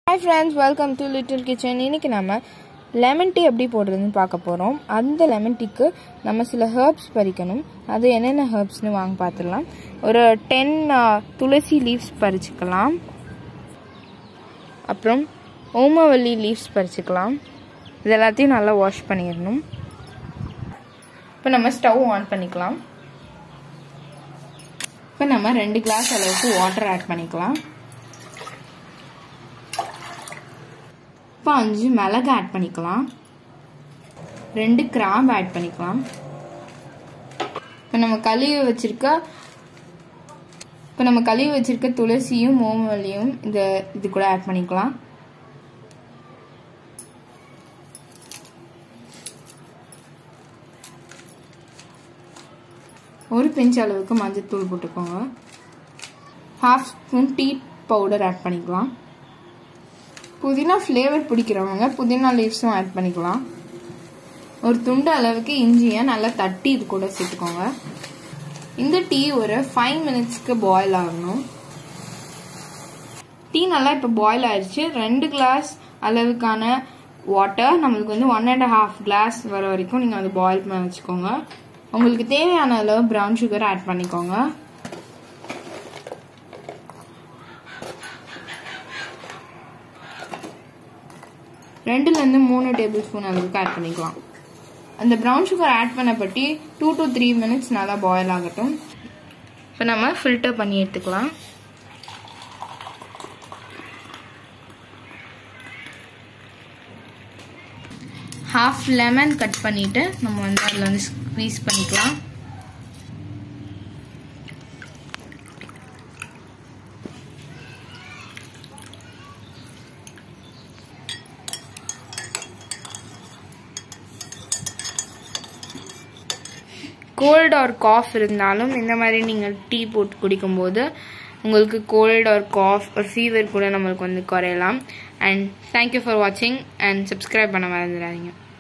hi friends welcome to little kitchen இன்னைக்கு நம்ம lemon tea எப்படி போடுறதுன்னு பார்க்க போகிறோம் அந்த லெமன் டீக்கு நம்ம சில ஹர்ப்ஸ் பறிக்கணும் அது என்னென்ன ஹர்ப்ஸ்னு வாங்க பார்த்துடலாம் ஒரு டென் துளசி லீவ்ஸ் பறிச்சுக்கலாம் அப்புறம் ஓமவல்லி லீவ்ஸ் பறிச்சுக்கலாம் இது எல்லாத்தையும் நல்லா வாஷ் பண்ணிடணும் இப்போ நம்ம ஸ்டவ் ஆன் பண்ணிக்கலாம் இப்போ நம்ம ரெண்டு கிளாஸ் அளவுக்கு வாட்டர் ஆட் பண்ணிக்கலாம் இப்போ அஞ்சு மிளகு ஆட் பண்ணிக்கலாம் ரெண்டு கிராம்பு ஆட் பண்ணிக்கலாம் இப்போ நம்ம கழுவி வச்சிருக்க இப்போ நம்ம கழுவி வச்சிருக்க துளசியும் மோமல்லியும் இந்த இது கூட ஆட் பண்ணிக்கலாம் ஒரு பிஞ்ச் அளவுக்கு மஞ்சள் போட்டுக்கோங்க half spoon tea powder add பண்ணிக்கலாம் புதினா ஃப்ளேவர் பிடிக்கிறவங்க புதினா லீவ்ஸும் ஆட் பண்ணிக்கலாம் ஒரு துண்டு அளவுக்கு இஞ்சியை நல்லா தட்டி இது கூட சேர்த்துக்கோங்க இந்த டீ ஒரு ஃபைவ் மினிட்ஸ்க்கு பாயில் ஆகணும் டீ நல்லா இப்போ பாயில் ஆயிடுச்சு ரெண்டு கிளாஸ் அளவுக்கான வாட்டர் நம்மளுக்கு வந்து ஒன் அண்ட் ஹாஃப் கிளாஸ் வர வரைக்கும் நீங்கள் வந்து பாயில் பண்ண வச்சுக்கோங்க உங்களுக்கு தேவையான அளவு ப்ரௌன் சுகர் ஆட் பண்ணிக்கோங்க ரெண்டுலேருந்து மூணு டேபிள் ஸ்பூன் அளவுக்கு ஆட் பண்ணிக்கலாம் அந்த ப்ரௌன் சுகர் ஆட் பண்ண பற்றி டூ டு த்ரீ மினிட்ஸ் நல்லா பாயில் ஆகட்டும் இப்போ நம்ம ஃபில்டர் பண்ணி எடுத்துக்கலாம் ஹாஃப் லெமன் கட் பண்ணிவிட்டு நம்ம வந்து அதில் வந்து ஸ்க்வீஸ் பண்ணிக்கலாம் கோல்டு ஆர் காஃப் இருந்தாலும் இந்த மாதிரி நீங்கள் டீ போட்டு குடிக்கும்போது உங்களுக்கு கோல்டு ஆர் காஃப் ஒரு ஃபீவர் கூட நம்மளுக்கு வந்து குறையலாம் அண்ட் தேங்க்யூ ஃபார் வாட்சிங் அண்ட் சப்ஸ்கிரைப் பண்ண மறந்துடாதீங்க